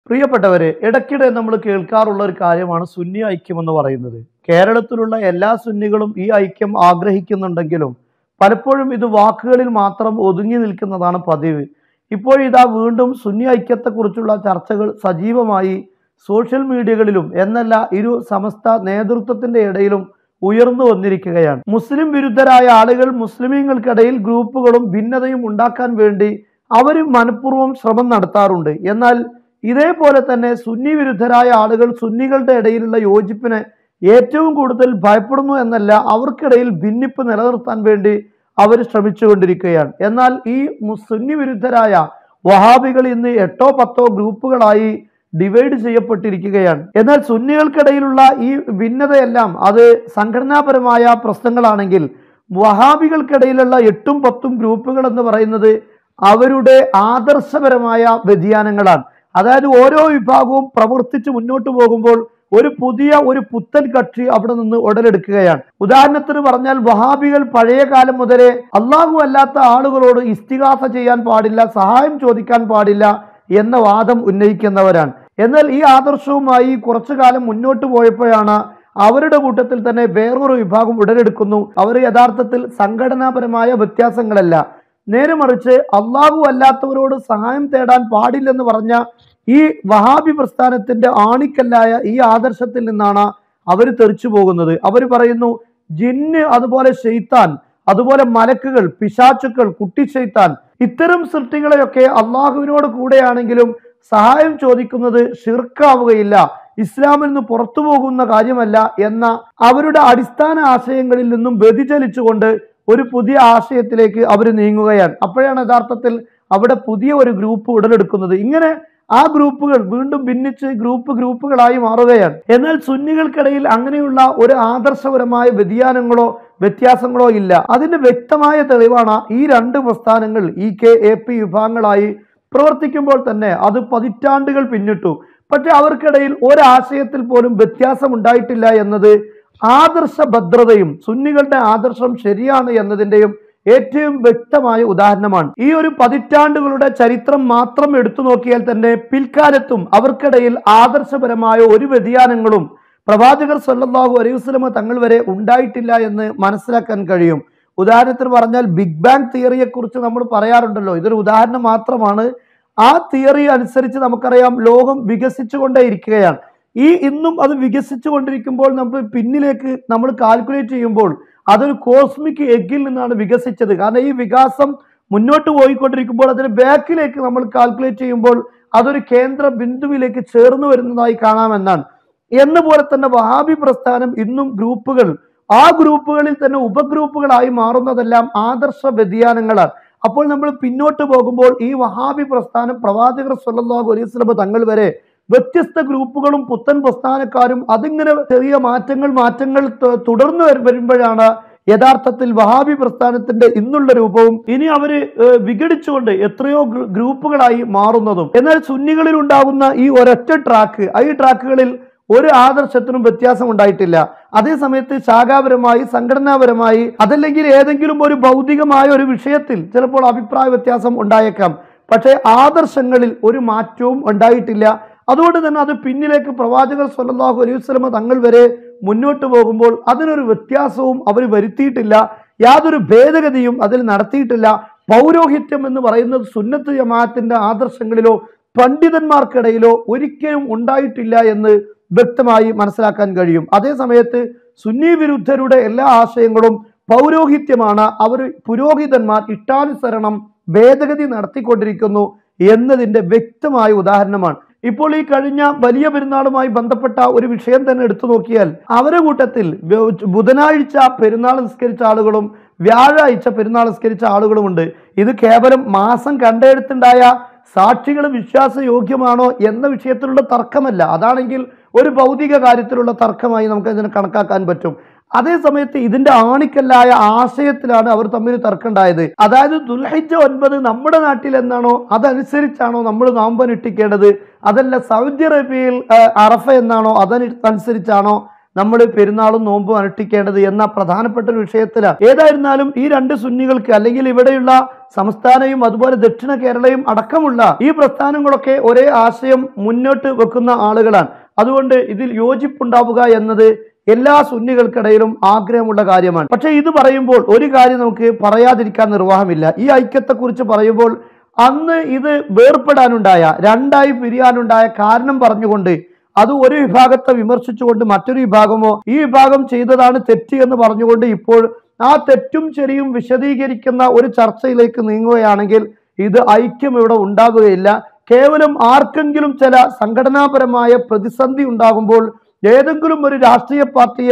പ്രിയപ്പെട്ടവരെ ഇടയ്ക്കിടെ നമ്മൾ കേൾക്കാറുള്ള ഒരു കാര്യമാണ് സുന്നി ഐക്യം എന്ന് പറയുന്നത് കേരളത്തിലുള്ള എല്ലാ സുന്നികളും ഈ ഐക്യം ആഗ്രഹിക്കുന്നുണ്ടെങ്കിലും പലപ്പോഴും ഇത് വാക്കുകളിൽ മാത്രം ഒതുങ്ങി നിൽക്കുന്നതാണ് പതിവ് ഇപ്പോഴിതാ വീണ്ടും സുന്നി ഐക്യത്തെക്കുറിച്ചുള്ള ചർച്ചകൾ സജീവമായി സോഷ്യൽ മീഡിയകളിലും എന്നല്ല ഇരു സമസ്ത നേതൃത്വത്തിന്റെ ഇടയിലും ഉയർന്നു വന്നിരിക്കുകയാണ് മുസ്ലിം വിരുദ്ധരായ ആളുകൾ മുസ്ലിമീങ്ങൾക്കിടയിൽ ഗ്രൂപ്പുകളും ഭിന്നതയും ഉണ്ടാക്കാൻ വേണ്ടി അവർ മനഃപൂർവ്വം ശ്രമം നടത്താറുണ്ട് എന്നാൽ ഇതേപോലെ തന്നെ സുന്നി വിരുദ്ധരായ ആളുകൾ സുന്നികളുടെ ഇടയിലുള്ള യോജിപ്പിനെ ഏറ്റവും കൂടുതൽ ഭയപ്പെടുന്നു എന്നല്ല അവർക്കിടയിൽ ഭിന്നിപ്പ് നിലനിർത്താൻ വേണ്ടി അവർ ശ്രമിച്ചുകൊണ്ടിരിക്കുകയാണ് എന്നാൽ ഈ മു- സുന്നി വിരുദ്ധരായ വഹാബികൾ ഇന്ന് എട്ടോ പത്തോ ഗ്രൂപ്പുകളായി ഡിവൈഡ് ചെയ്യപ്പെട്ടിരിക്കുകയാണ് എന്നാൽ സുന്നികൾക്കിടയിലുള്ള ഈ ഭിന്നതയെല്ലാം അത് സംഘടനാപരമായ പ്രശ്നങ്ങളാണെങ്കിൽ വഹാബികൾക്കിടയിലുള്ള എട്ടും പത്തും ഗ്രൂപ്പുകൾ എന്ന് പറയുന്നത് അവരുടെ ആദർശപരമായ വ്യതിയാനങ്ങളാണ് അതായത് ഓരോ വിഭാഗവും പ്രവർത്തിച്ച് മുന്നോട്ട് പോകുമ്പോൾ ഒരു പുതിയ ഒരു പുത്തൻ കക്ഷി അവിടെ നിന്ന് ഉടലെടുക്കുകയാണ് ഉദാഹരണത്തിന് പറഞ്ഞാൽ വഹാബികൾ പഴയ കാലം മുതലേ അള്ളാഹു അല്ലാത്ത ആളുകളോട് ഇസ്തിഹാസ ചെയ്യാൻ പാടില്ല സഹായം ചോദിക്കാൻ പാടില്ല എന്ന വാദം ഉന്നയിക്കുന്നവരാണ് എന്നാൽ ഈ ആദർശവുമായി കുറച്ചു കാലം മുന്നോട്ട് പോയപ്പോഴാണ് അവരുടെ കൂട്ടത്തിൽ തന്നെ വേറൊരു വിഭാഗം ഉടലെടുക്കുന്നു അവർ യഥാർത്ഥത്തിൽ സംഘടനാപരമായ വ്യത്യാസങ്ങളല്ല നേരെ മറിച്ച് അള്ളാഹു അല്ലാത്തവരോട് സഹായം തേടാൻ പാടില്ലെന്ന് പറഞ്ഞ ഈ വഹാബി പ്രസ്ഥാനത്തിന്റെ ആണിക്കല്ലായ ഈ ആദർശത്തിൽ നിന്നാണ് അവർ തെറിച്ചു പോകുന്നത് അവർ പറയുന്നു ജിന്ന് അതുപോലെ ഷെയ്ത്താൻ അതുപോലെ മലക്കുകൾ പിശാച്ചുക്കൾ കുട്ടി ഷെയ്ത്താൻ ഇത്തരം സൃഷ്ടികളെയൊക്കെ അള്ളാഹുവിനോട് കൂടെയാണെങ്കിലും സഹായം ചോദിക്കുന്നത് ഷിർക്കാവുകയില്ല ഇസ്ലാമിൽ നിന്ന് പുറത്തു പോകുന്ന കാര്യമല്ല എന്ന അവരുടെ അടിസ്ഥാന ആശയങ്ങളിൽ നിന്നും വ്യതിചലിച്ചുകൊണ്ട് ഒരു പുതിയ ആശയത്തിലേക്ക് അവർ നീങ്ങുകയാണ് അപ്പോഴാണ് യഥാർത്ഥത്തിൽ അവിടെ പുതിയ ഒരു ഗ്രൂപ്പ് ഉടലെടുക്കുന്നത് ഇങ്ങനെ ആ ഗ്രൂപ്പുകൾ വീണ്ടും ഭിന്നിച്ച് ഗ്രൂപ്പ് ഗ്രൂപ്പുകളായി മാറുകയാണ് എന്നാൽ സുന്നികൾക്കിടയിൽ അങ്ങനെയുള്ള ഒരു ആദർശപരമായ വ്യതിയാനങ്ങളോ വ്യത്യാസങ്ങളോ ഇല്ല അതിന്റെ വ്യക്തമായ തെളിവാണ് ഈ രണ്ട് പ്രസ്ഥാനങ്ങൾ ഈ കെ എ പി വിഭാഗങ്ങളായി പ്രവർത്തിക്കുമ്പോൾ തന്നെ അത് പതിറ്റാണ്ടുകൾ പിന്നിട്ടു പക്ഷെ അവർക്കിടയിൽ ഒരാശയത്തിൽ പോലും വ്യത്യാസം ഉണ്ടായിട്ടില്ല എന്നത് ആദർശ ഭദ്രതയും സുന്നികളുടെ ആദർശം ശരിയാണ് എന്നതിന്റെയും ഏറ്റവും വ്യക്തമായ ഉദാഹരണമാണ് ഈ ഒരു പതിറ്റാണ്ടുകളുടെ ചരിത്രം മാത്രം എടുത്തു നോക്കിയാൽ തന്നെ പിൽക്കാലത്തും അവർക്കിടയിൽ ആദർശപരമായ ഒരു വ്യതിയാനങ്ങളും പ്രവാചകർ സല്ലല്ലാഹു അലൈഹി വസല്ലമ തങ്ങൾ വരെ ഉണ്ടായിട്ടില്ല എന്ന് മനസ്സിലാക്കാൻ കഴിയും ഉദാഹരണത്തിന് പറഞ്ഞാൽ ബിഗ് ബാങ് തിയറിയെ കുറിച്ച് നമ്മൾ പറയാറുണ്ടല്ലോ ഇതൊരു ഉദാഹരണം മാത്രമാണ് ആ തിയറി അനുസരിച്ച് നമുക്കറിയാം ലോകം വികസിച്ചുകൊണ്ടേ ഇരിക്കുകയാണ് ഈ ഇന്നും അത് വികസിച്ചു കൊണ്ടിരിക്കുമ്പോൾ നമ്മൾ പിന്നിലേക്ക് നമ്മൾ കാൽക്കുലേറ്റ് ചെയ്യുമ്പോൾ അതൊരു കോസ്മിക് എഗ്ഗിൽ നിന്നാണ് വികസിച്ചത് കാരണം ഈ വികാസം മുന്നോട്ട് പോയിക്കൊണ്ടിരിക്കുമ്പോൾ അതിന് ബാക്കിലേക്ക് നമ്മൾ കാൽക്കുലേറ്റ് ചെയ്യുമ്പോൾ അതൊരു കേന്ദ്ര ബിന്ദുവിലേക്ക് ചേർന്ന് വരുന്നതായി കാണാമെന്നാണ് എന്ന പോലെ തന്നെ വഹാബി പ്രസ്ഥാനം ഇന്നും ഗ്രൂപ്പുകൾ ആ ഗ്രൂപ്പുകളിൽ തന്നെ ഉപഗ്രൂപ്പുകളായി മാറുന്നതെല്ലാം ആദർശ വ്യതിയാനങ്ങളാണ് അപ്പോൾ നമ്മൾ പിന്നോട്ട് പോകുമ്പോൾ ഈ വഹാബി പ്രസ്ഥാനം പ്രവാചകർ സല്ലല്ലാഹു അലൈഹി വസല്ലം തങ്ങൾ വരെ വ്യത്യസ്ത ഗ്രൂപ്പുകളും പുത്തൻ പ്രസ്ഥാനക്കാരും അതിങ്ങനെ ചെറിയ മാറ്റങ്ങൾ മാറ്റങ്ങൾ ത- തുടർന്ന് വരു- വരുമ്പോഴാണ് യഥാർത്ഥത്തിൽ വഹാബി പ്രസ്ഥാനത്തിന്റെ ഇന്നുള്ള രൂപവും ഇനി അവര് ഏഹ്, വിഘടിച്ചുകൊണ്ട് എത്രയോ ഗ്രൂ- ഗ്രൂപ്പുകളായി മാറുന്നതും എന്നാൽ സുന്നികളിൽ ഉണ്ടാകുന്ന ഈ ഒരൊറ്റ ട്രാക്ക് ആ ഈ ട്രാക്കുകളിൽ ഒരു ആദർശത്തിനും വ്യത്യാസം ഉണ്ടായിട്ടില്ല അതേ സമയത്ത് ശാഖാപരമായി സംഘടനാപരമായി അതല്ലെങ്കിൽ ഏതെങ്കിലും ഒരു ഭൗതികമായ ഒരു വിഷയത്തിൽ ചിലപ്പോൾ അഭിപ്രായ വ്യത്യാസം ഉണ്ടായേക്കാം പക്ഷേ ആദർശങ്ങളിൽ ഒരു മാറ്റവും ഉണ്ടായിട്ടില്ല അതുകൊണ്ട് തന്നെ അത് പിന്നിലേക്ക് പ്രവാചകർ സല്ലല്ലാഹു അലൈഹി വസല്ലമ തങ്ങൾ വരെ മുന്നോട്ട് പോകുമ്പോൾ അതിനൊരു വ്യത്യാസവും അവർ വരുത്തിയിട്ടില്ല യാതൊരു ഭേദഗതിയും അതിൽ നടത്തിയിട്ടില്ല പൗരോഹിത്യം എന്ന് പറയുന്നത് സുന്നത്ത് ജമാഅത്തിന്റെ ആദർശങ്ങളിലോ പണ്ഡിതന്മാർക്കിടയിലോ ഒരിക്കലും ഉണ്ടായിട്ടില്ല എന്ന് വ്യക്തമായി മനസ്സിലാക്കാൻ കഴിയും അതേ സമയത്ത് സുന്നി വിരുദ്ധരുടെ എല്ലാ ആശയങ്ങളും പൗരോഹിത്യമാണ് അവർ പുരോഹിതന്മാർ ഇഷ്ടാനുസരണം ഭേദഗതി നടത്തിക്കൊണ്ടിരിക്കുന്നു എന്നതിന്റെ വ്യക്തമായ ഉദാഹരണമാണ് ഇപ്പോൾ ഈ കഴിഞ്ഞ വലിയ പെരുന്നാളുമായി ബന്ധപ്പെട്ട ഒരു വിഷയം തന്നെ എടുത്തു നോക്കിയാൽ അവരുടെ കൂട്ടത്തിൽ വ്യ- ബുധനാഴ്ച പെരുന്നാൾ നിസ്കരിച്ച ആളുകളും വ്യാഴാഴ്ച പെരുന്നാൾ നിസ്കരിച്ച ആളുകളുമുണ്ട് ഇത് കേവലം മാസം കണ്ടെടുത്തുണ്ടായ സാക്ഷികൾ വിശ്വാസയോഗ്യമാണോ എന്ന വിഷയത്തിലുള്ള തർക്കമല്ല അതാണെങ്കിൽ ഒരു ഭൗതിക കാര്യത്തിലുള്ള തർക്കമായി നമുക്ക് ഇതിനെ കണക്കാക്കാൻ പറ്റും അതേ സമയത്ത് ഇതിന്റെ ആണിക്കല്ലായ ആശയത്തിലാണ് അവർ തമ്മിൽ തർക്കമുണ്ടായത് അതായത് ദുൽഹിജ ഒൻപത് നമ്മുടെ നാട്ടിൽ എന്നാണോ അതനുസരിച്ചാണോ നമ്മൾ നോമ്പനുഷ്ഠിക്കേണ്ടത് അതല്ല സൗദി അറേബ്യയിൽ ആ, അറഫ എന്നാണോ അതനുസരിച്ചാണോ നമ്മൾ പെരുന്നാളും നോമ്പും അനുഷ്ഠിക്കേണ്ടത് എന്ന പ്രധാനപ്പെട്ട ഒരു വിഷയത്തിലാണ് ഏതായിരുന്നാലും ഈ രണ്ട് സുന്നികൾക്ക് അല്ലെങ്കിൽ ഇവിടെയുള്ള സംസ്ഥാനവും അതുപോലെ ദക്ഷിണ കേരളയും അടക്കമുള്ള ഈ പ്രസ്ഥാനങ്ങളൊക്കെ ഒരേ ആശയം മുന്നോട്ട് വെക്കുന്ന ആളുകളാണ് അതുകൊണ്ട് ഇതിൽ യോജിപ്പുണ്ടാവുക എന്നത് എല്ലാ സുന്നികൾക്കിടയിലും ആഗ്രഹമുള്ള കാര്യമാണ് പക്ഷേ ഇത് പറയുമ്പോൾ ഒരു കാര്യം നമുക്ക് പറയാതിരിക്കാൻ നിർവാഹമില്ല ഈ ഐക്യത്തെക്കുറിച്ച് പറയുമ്പോൾ അന്ന് ഇത് വേർപ്പെടാനുണ്ടായ രണ്ടായി പിരിയാനുണ്ടായ കാരണം പറഞ്ഞുകൊണ്ട് അത് ഒരു വിഭാഗത്തെ വിമർശിച്ചുകൊണ്ട് മറ്റൊരു വിഭാഗമോ ഈ വിഭാഗം ചെയ്തതാണ് തെറ്റ് എന്ന് പറഞ്ഞുകൊണ്ട് ഇപ്പോൾ ആ തെറ്റും ശരിയും വിശദീകരിക്കുന്ന ഒരു ചർച്ചയിലേക്ക് നീങ്ങുകയാണെങ്കിൽ ഇത് ഐക്യം ഇവിടെ ഉണ്ടാവുകയില്ല കേവലം ആർക്കെങ്കിലും ചില സംഘടനാപരമായ പ്രതിസന്ധി ഉണ്ടാകുമ്പോൾ ഏതെങ്കിലും ഒരു രാഷ്ട്രീയ പാർട്ടിയെ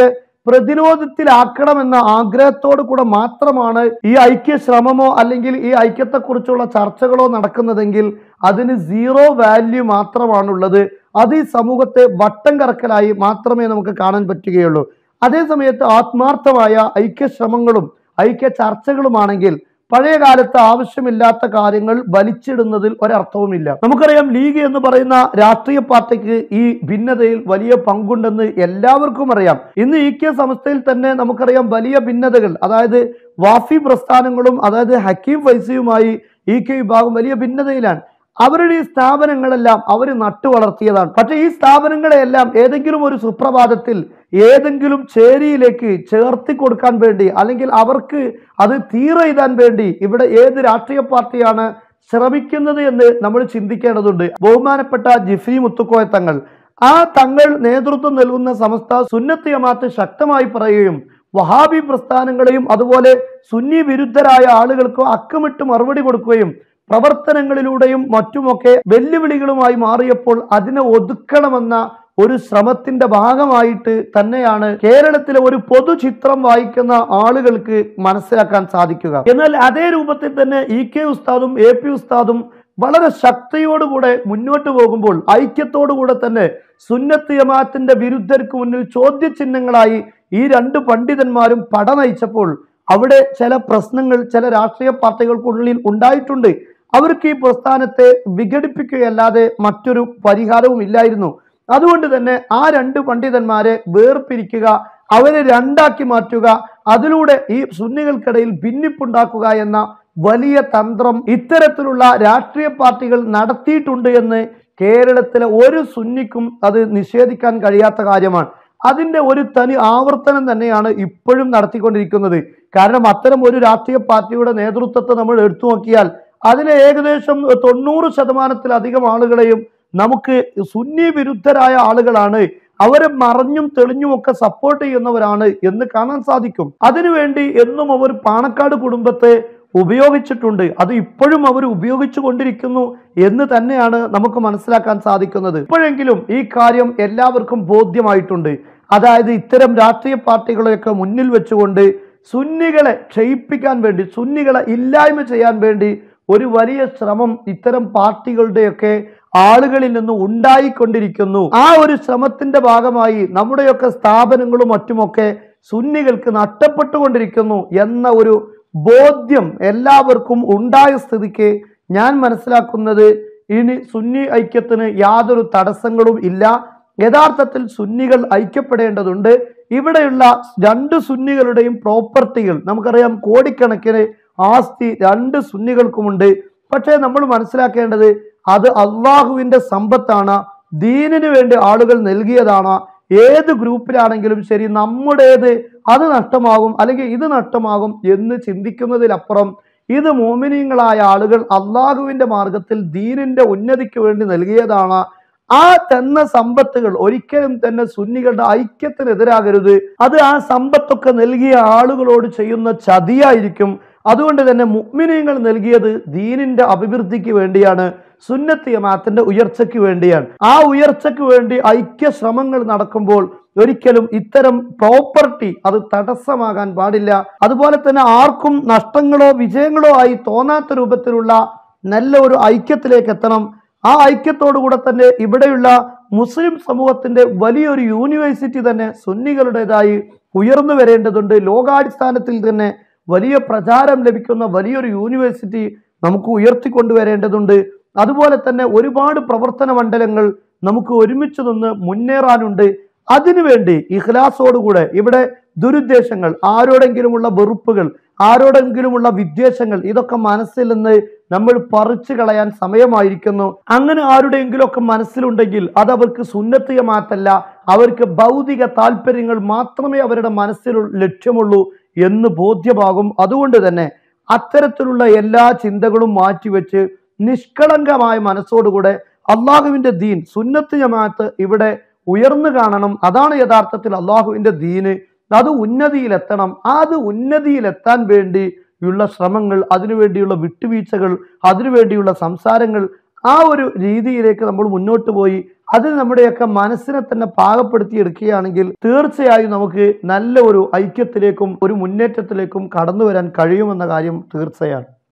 പ്രതിരോധത്തിലാക്കണമെന്ന ആഗ്രഹത്തോടു കൂടെ മാത്രമാണ് ഈ ഐക്യ ശ്രമമോ അല്ലെങ്കിൽ ഈ ഐക്യത്തെക്കുറിച്ചുള്ള ചർച്ചകളോ നടക്കുന്നതെങ്കിൽ അതിന് സീറോ വാല്യൂ മാത്രമാണുള്ളത് അത് ഈ സമൂഹത്തെ വട്ടം കറക്കലായി മാത്രമേ നമുക്ക് കാണാൻ പറ്റുകയുള്ളൂ അതേ സമയത്ത് ആത്മാർത്ഥമായ ഐക്യ ശ്രമങ്ങളും ഐക്യ ചർച്ചകളുമാണെങ്കിൽ പഴയ കാലത്ത് ആവശ്യമില്ലാത്ത കാര്യങ്ങൾ വലിച്ചിടുന്നതിൽ ഒരർത്ഥവുമില്ല നമുക്കറിയാം ലീഗ് എന്ന് പറയുന്ന രാഷ്ട്രീയ പാർട്ടിക്ക് ഈ ഭിന്നതയിൽ വലിയ പങ്കുണ്ടെന്ന് എല്ലാവർക്കും അറിയാം ഇന്ന് ഈ കെ സംസ്ഥയിൽ തന്നെ നമുക്കറിയാം വലിയ ഭിന്നതകൾ അതായത് വാഫി പ്രസ്ഥാനങ്ങളും അതായത് ഹക്കീം ഫൈസിയുമായി ഈ കെ വിഭാഗം വലിയ ഭിന്നതയിലാണ് അവരുടെ ഈ സ്ഥാപനങ്ങളെല്ലാം അവർ നട്ടു വളർത്തിയതാണ് പക്ഷെ ഈ സ്ഥാപനങ്ങളെയെല്ലാം ഏതെങ്കിലും ഒരു സുപ്രഭാതത്തിൽ ഏതെങ്കിലും ചേരിയിലേക്ക് ചേർത്തി കൊടുക്കാൻ വേണ്ടി അല്ലെങ്കിൽ അവർക്ക് അത് തീരെഴുതാൻ വേണ്ടി ഇവിടെ ഏത് രാഷ്ട്രീയ പാർട്ടിയാണ് ശ്രമിക്കുന്നത് എന്ന് നമ്മൾ ചിന്തിക്കേണ്ടതുണ്ട് ബഹുമാനപ്പെട്ട ജിഫ്രി മുത്തുക്കോയ തങ്ങൾ ആ തങ്ങൾ നേതൃത്വം നൽകുന്ന സമസ്ത സുന്നത്ത് ജമാഅത്ത് ശക്തമായി പറയുകയും വഹാബി പ്രസ്ഥാനങ്ങളെയും അതുപോലെ സുന്നി വിരുദ്ധരായ ആളുകൾക്ക് അക്കമിട്ട് മറുപടി കൊടുക്കുകയും പ്രവർത്തനങ്ങളിലൂടെയും മറ്റുമൊക്കെ വെല്ലുവിളികളുമായി മാറിയപ്പോൾ അതിനെ ഒതുക്കണമെന്ന ഒരു ശ്രമത്തിന്റെ ഭാഗമായിട്ട് തന്നെയാണ് കേരളത്തിലെ ഒരു പൊതുചിത്രം വായിക്കുന്ന ആളുകൾക്ക് മനസ്സിലാക്കാൻ സാധിക്കുക എന്നാൽ അതേ രൂപത്തിൽ തന്നെ ഇ കെ ഉസ്താദും എ പി ഉസ്താദും വളരെ ശക്തിയോടുകൂടെ മുന്നോട്ട് പോകുമ്പോൾ ഐക്യത്തോടുകൂടെ തന്നെ സുന്നത്ത് ജമാഅത്തിന്റെ വിരുദ്ധർക്ക് മുന്നിൽ ചോദ്യചിഹ്നങ്ങളായി ഈ രണ്ട് പണ്ഡിതന്മാരും പട നയിച്ചപ്പോൾ അവിടെ ചില പ്രശ്നങ്ങൾ ചില രാഷ്ട്രീയ പാർട്ടികൾക്കുള്ളിൽ ഉണ്ടായിട്ടുണ്ട് അവർക്ക് ഈ പ്രസ്ഥാനത്തെ വിഘടിപ്പിക്കുകയല്ലാതെ മറ്റൊരു പരിഹാരവും ഇല്ലായിരുന്നു അതുകൊണ്ട് തന്നെ ആ രണ്ട് പണ്ഡിതന്മാരെ വേർപിരിക്കുക അവരെ രണ്ടാക്കി മാറ്റുക അതിലൂടെ ഈ സുന്നികൾക്കിടയിൽ ഭിന്നിപ്പുണ്ടാക്കുക എന്ന വലിയ തന്ത്രം ഇത്തരത്തിലുള്ള രാഷ്ട്രീയ പാർട്ടികൾ നടത്തിയിട്ടുണ്ട് എന്ന് കേരളത്തിലെ ഒരു സുന്നിക്കും അത് നിഷേധിക്കാൻ കഴിയാത്ത കാര്യമാണ് അതിന്റെ ഒരു തനി ആവർത്തനം തന്നെയാണ് ഇപ്പോഴും നടത്തിക്കൊണ്ടിരിക്കുന്നത് കാരണം അത്തരം ഒരു രാഷ്ട്രീയ പാർട്ടിയുടെ നേതൃത്വത്തെ നമ്മൾ എടുത്തു നോക്കിയാൽ അതിലെ ഏകദേശം തൊണ്ണൂറ് ശതമാനത്തിലധികം ആളുകളെയും നമുക്ക് സുന്നി വിരുദ്ധരായ ആളുകളാണ് അവരെ മറഞ്ഞും തെളിഞ്ഞും ഒക്കെ സപ്പോർട്ട് ചെയ്യുന്നവരാണ് എന്ന് കാണാൻ സാധിക്കും അതിനുവേണ്ടി എന്നും അവർ പാണക്കാട് കുടുംബത്തെ ഉപയോഗിച്ചിട്ടുണ്ട് അത് ഇപ്പോഴും അവർ ഉപയോഗിച്ചു കൊണ്ടിരിക്കുന്നു എന്ന് തന്നെയാണ് നമുക്ക് മനസ്സിലാക്കാൻ സാധിക്കുന്നത് ഇപ്പോഴെങ്കിലും ഈ കാര്യം എല്ലാവർക്കും ബോധ്യമായിട്ടുണ്ട് അതായത് ഇത്തരം രാഷ്ട്രീയ പാർട്ടികളെയൊക്കെ മുന്നിൽ വെച്ചുകൊണ്ട് സുന്നികളെ ക്ഷയിപ്പിക്കാൻ വേണ്ടി സുന്നികളെ ഇല്ലായ്മ ചെയ്യാൻ വേണ്ടി ഒരു വലിയ ശ്രമം ഇത്തരം പാർട്ടികളുടെയൊക്കെ ആളുകളിൽ നിന്ന് ഉണ്ടായിക്കൊണ്ടിരിക്കുന്നു ആ ഒരു ശ്രമത്തിന്റെ ഭാഗമായി നമ്മുടെയൊക്കെ സ്ഥാപനങ്ങളും മറ്റുമൊക്കെ സുന്നികൾക്ക് നഷ്ടപ്പെട്ടുകൊണ്ടിരിക്കുന്നു എന്ന ഒരു ബോധ്യം എല്ലാവർക്കും ഉണ്ടായ സ്ഥിതിക്ക് ഞാൻ മനസ്സിലാക്കുന്നത് ഇനി സുന്നി ഐക്യത്തിന് യാതൊരു തടസ്സങ്ങളും ഇല്ല യഥാർത്ഥത്തിൽ സുന്നികൾ ഐക്യപ്പെടേണ്ടതുണ്ട് ഇവിടെയുള്ള രണ്ട് സുന്നികളുടെയും പ്രോപ്പർട്ടികൾ നമുക്കറിയാം കോടിക്കണക്കിന് ആസ്തി രണ്ട് സുന്നികൾക്കുമുണ്ട് പക്ഷേ നമ്മൾ മനസ്സിലാക്കേണ്ടത് അത് അള്ളാഹുവിന്റെ സമ്പത്താണ് ദീനിന് വേണ്ടി ആളുകൾ നൽകിയതാണ് ഏത് ഗ്രൂപ്പിലാണെങ്കിലും ശരി നമ്മുടേത് അത് നഷ്ടമാകും അല്ലെങ്കിൽ ഇത് നഷ്ടമാകും എന്ന് ചിന്തിക്കുന്നതിലപ്പുറം ഇത് മോമിനീങ്ങളായ ആളുകൾ അള്ളാഹുവിന്റെ മാർഗത്തിൽ ദീനിന്റെ ഉന്നതിക്ക് വേണ്ടി നൽകിയതാണ് ആ തന്ന സമ്പത്തുകൾ ഒരിക്കലും തന്നെ സുന്നികളുടെ ഐക്യത്തിനെതിരാകരുത് അത് ആ സമ്പത്തൊക്കെ നൽകിയ ആളുകളോട് ചെയ്യുന്ന ചതിയായിരിക്കും അതുകൊണ്ട് തന്നെ മുഗ്മിനീങ്ങൾ നൽകിയത് ദീനിന്റെ അഭിവൃദ്ധിക്ക് വേണ്ടിയാണ് സുന്നത്ത് ജമാഅത്തിന്റെ ഉയർച്ചയ്ക്ക് വേണ്ടിയാണ് ആ ഉയർച്ചയ്ക്ക് വേണ്ടി ഐക്യ ശ്രമങ്ങൾ നടക്കുമ്പോൾ ഒരിക്കലും ഇത്തരം പ്രോപ്പർട്ടി അത് തടസ്സമാകാൻ പാടില്ല അതുപോലെ തന്നെ ആർക്കും നഷ്ടങ്ങളോ വിജയങ്ങളോ ആയി തോന്നാത്ത രൂപത്തിലുള്ള നല്ല ഒരു ഐക്യത്തിലേക്ക് എത്തണം ആ ഐക്യത്തോടുകൂടെ തന്നെ ഇവിടെയുള്ള മുസ്ലിം സമൂഹത്തിന്റെ വലിയൊരു യൂണിവേഴ്സിറ്റി തന്നെ സുന്നികളുടേതായി ഉയർന്നു വരേണ്ടതുണ്ട് ലോകാടിസ്ഥാനത്തിൽ തന്നെ വലിയ പ്രചാരം ലഭിക്കുന്ന വലിയൊരു യൂണിവേഴ്സിറ്റി നമുക്ക് ഉയർത്തിക്കൊണ്ടുവരേണ്ടതുണ്ട് അതുപോലെ തന്നെ ഒരുപാട് പ്രവർത്തന മണ്ഡലങ്ങൾ നമുക്ക് ഒരുമിച്ച് നിന്ന് മുന്നേറാനുണ്ട് അതിനുവേണ്ടി ഇഖ്ലാസോടുകൂടെ ഇവിടെ ദുരുദ്ദേശങ്ങൾ ആരോടെങ്കിലുമുള്ള വെറുപ്പുകൾ ആരോടെങ്കിലുമുള്ള വിദ്വേഷങ്ങൾ ഇതൊക്കെ മനസ്സിൽ നിന്ന് നമ്മൾ പറിച്ചു കളയാൻ സമയമായിരിക്കുന്നു അങ്ങനെ ആരുടെയെങ്കിലുമൊക്കെ മനസ്സിലുണ്ടെങ്കിൽ അത് അവർക്ക് സുന്നത്തിയ മാറ്റല്ല അവർക്ക് ഭൗതിക താല്പര്യങ്ങൾ മാത്രമേ അവരുടെ മനസ്സിൽ ലക്ഷ്യമുള്ളൂ എന്ന് ബോധ്യമാകും അതുകൊണ്ട് തന്നെ അത്തരത്തിലുള്ള എല്ലാ ചിന്തകളും മാറ്റിവെച്ച് നിഷ്കളങ്കമായ മനസ്സോടുകൂടെ അള്ളാഹുവിന്റെ ദീൻ സുന്നത്ത് ജമാഅത്ത് ഇവിടെ ഉയർന്നു കാണണം അതാണ് യഥാർത്ഥത്തിൽ അള്ളാഹുവിന്റെ ദീന് അത് ഉന്നതിയിലെത്തണം അത് ഉന്നതിയിലെത്താൻ വേണ്ടിയുള്ള ശ്രമങ്ങൾ അതിനുവേണ്ടിയുള്ള വിട്ടുവീഴ്ചകൾ അതിനുവേണ്ടിയുള്ള സംസാരങ്ങൾ ആ ഒരു രീതിയിലേക്ക് നമ്മൾ മുന്നോട്ട് പോയി അതിൽ നമ്മുടെയൊക്കെ മനസ്സിനെ തന്നെ പാകപ്പെടുത്തിയെടുക്കുകയാണെങ്കിൽ തീർച്ചയായും നമുക്ക് നല്ല ഒരു ഐക്യത്തിലേക്കും ഒരു മുന്നേറ്റത്തിലേക്കും കടന്നു വരാൻ കഴിയുമെന്ന കാര്യം തീർച്ചയാണ്